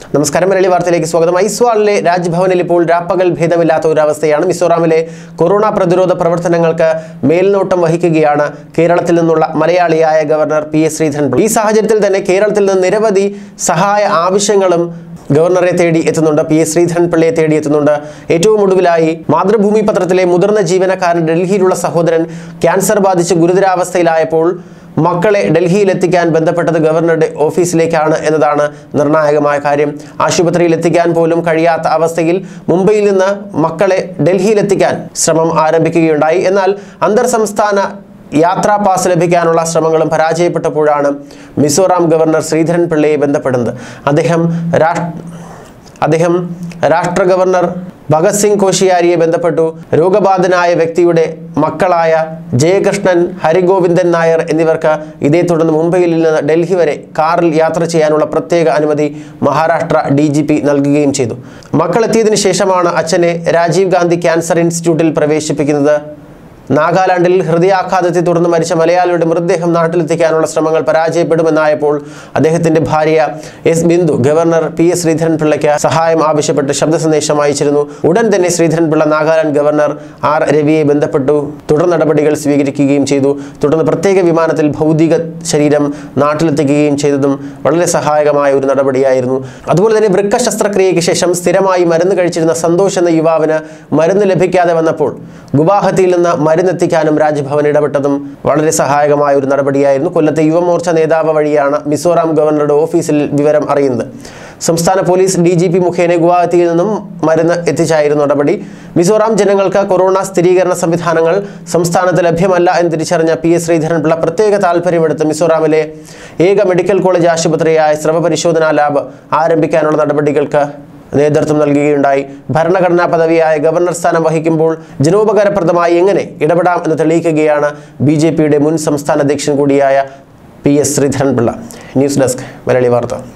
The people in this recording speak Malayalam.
നമസ്കാരം മലയാളി വാർത്തയിലേക്ക് സ്വാഗതം ഐസ്വാളിലെ രാജ്ഭവനിൽ ഇപ്പോൾ രാപ്പകൽ ഭേദമില്ലാത്ത ഒരു അവസ്ഥയാണ് മിസോറാമിലെ കൊറോണ പ്രതിരോധ പ്രവർത്തനങ്ങൾക്ക് മേൽനോട്ടം വഹിക്കുകയാണ് കേരളത്തിൽ നിന്നുള്ള മലയാളിയായ ഗവർണർ പി എസ് ശ്രീധരൻ ഈ സാഹചര്യത്തിൽ തന്നെ കേരളത്തിൽ നിന്ന് നിരവധി സഹായ ആവശ്യങ്ങളും ഗവർണറെ തേടി എത്തുന്നുണ്ട് പി എസ് ശ്രീധരൻ പിള്ളയെ തേടി എത്തുന്നുണ്ട് ഏറ്റവും ഒടുവിലായി മാതൃഭൂമി പത്രത്തിലെ മുതിർന്ന ജീവനക്കാരൻ ഡൽഹിയിലുള്ള സഹോദരൻ ക്യാൻസർ ബാധിച്ച് ഗുരുതരാവസ്ഥയിലായപ്പോൾ മക്കളെ ഡൽഹിയിൽ എത്തിക്കാൻ ബന്ധപ്പെട്ടത് ഗവർണറുടെ ഓഫീസിലേക്കാണ് എന്നതാണ് നിർണായകമായ കാര്യം ആശുപത്രിയിൽ എത്തിക്കാൻ പോലും കഴിയാത്ത അവസ്ഥയിൽ മുംബൈയിൽ നിന്ന് മക്കളെ ഡൽഹിയിൽ എത്തിക്കാൻ ശ്രമം ആരംഭിക്കുകയുണ്ടായി എന്നാൽ അന്തർ സംസ്ഥാന യാത്രാ പാസ് ലഭിക്കാനുള്ള ശ്രമങ്ങളും പരാജയപ്പെട്ടപ്പോഴാണ് മിസോറാം ഗവർണർ ശ്രീധരൻ പിള്ളയെ ബന്ധപ്പെടുന്നത് അദ്ദേഹം രാഷ് അദ്ദേഹം രാഷ്ട്ര ഗവർണർ ഭഗത് സിംഗ് കോശിയാരിയെ ബന്ധപ്പെട്ടു രോഗബാധിതനായ വ്യക്തിയുടെ മക്കളായ ജയകൃഷ്ണൻ ഹരിഗോവിന്ദൻ നായർ എന്നിവർക്ക് ഇതേ തുടർന്ന് മുംബൈയിൽ നിന്ന് ഡൽഹി വരെ കാറിൽ യാത്ര ചെയ്യാനുള്ള പ്രത്യേക അനുമതി മഹാരാഷ്ട്ര ഡി ജി പി നൽകുകയും ചെയ്തു മക്കളെത്തിയതിനു ശേഷമാണ് അച്ഛനെ രാജീവ് ഗാന്ധി ക്യാൻസർ ഇൻസ്റ്റിറ്റ്യൂട്ടിൽ പ്രവേശിപ്പിക്കുന്നത് നാഗാലാൻഡിൽ ഹൃദയാഘാതത്തെ തുടർന്ന് മരിച്ച മലയാളിയുടെ മൃതദേഹം നാട്ടിലെത്തിക്കാനുള്ള ശ്രമങ്ങൾ പരാജയപ്പെടുമെന്നായപ്പോൾ അദ്ദേഹത്തിന്റെ ഭാര്യ S Bindu governor P S Sreedharan പിള്ളയ്ക്ക് സഹായം ആവശ്യപ്പെട്ട് ശബ്ദ സന്ദേശം അയച്ചിരുന്നു ഉടൻ തന്നെ ശ്രീധരൻ പിള്ള നാഗാലാൻഡ് ഗവർണർ ആർ രവിയെ ബന്ധപ്പെട്ടു തുടർ നടപടികൾ സ്വീകരിക്കുകയും ചെയ്തു തുടർന്ന് പ്രത്യേക വിമാനത്തിൽ ഭൗതിക ശരീരം നാട്ടിലെത്തിക്കുകയും ചെയ്തതും വളരെ സഹായകമായ ഒരു നടപടിയായിരുന്നു അതുപോലെ തന്നെ വൃക്ക ശസ്ത്രക്രിയയ്ക്ക് ശേഷം സ്ഥിരമായി മരുന്ന് കഴിച്ചിരുന്ന സന്തോഷ് എന്ന യുവാവിന് മരുന്ന് ലഭിക്കാതെ വന്നപ്പോൾ ഗുവാഹത്തിയിൽ നിന്ന് മരുന്നെത്തിക്കാനും രാജ്ഭവൻ ഇടപെട്ടതും വളരെ സഹായകമായ ഒരു നടപടിയായിരുന്നു കൊല്ലത്തെ യുവമോർച്ച നേതാവ് വഴിയാണ് മിസോറാം ഗവർണറുടെ ഓഫീസിൽ വിവരം അറിയുന്നത് സംസ്ഥാന പോലീസ് ഡി ജി പി മുഖേന ഗുവാഹത്തിയിൽ നിന്നും മരുന്ന് എത്തിച്ചായിരുന്നു നടപടി മിസോറാം ജനങ്ങൾക്ക് കൊറോണ സ്ഥിരീകരണ സംവിധാനങ്ങൾ സംസ്ഥാനത്ത് ലഭ്യമല്ല എന്ന് തിരിച്ചറിഞ്ഞ പി എസ് ശ്രീധരൻപിള്ള പ്രത്യേക താൽപ്പര്യമെടുത്ത് മിസോറാമിലെ ഏക മെഡിക്കൽ കോളേജ് ആശുപത്രിയായ സ്രവ പരിശോധനാ ലാബ് ആരംഭിക്കാനുള്ള നടപടികൾക്ക് നേതൃത്വം നൽകുകയുണ്ടായി ഭരണഘടനാ പദവിയായ ഗവർണർ സ്ഥാനം വഹിക്കുമ്പോൾ ജനോപകാരപ്രദമായി എങ്ങനെ ഇടപെടാം എന്ന് തെളിയിക്കുകയാണ് ബി ജെ പിയുടെ മുൻ സംസ്ഥാന അധ്യക്ഷൻ കൂടിയായ P S Sreedharanpillai news desk Malayali വാർത്ത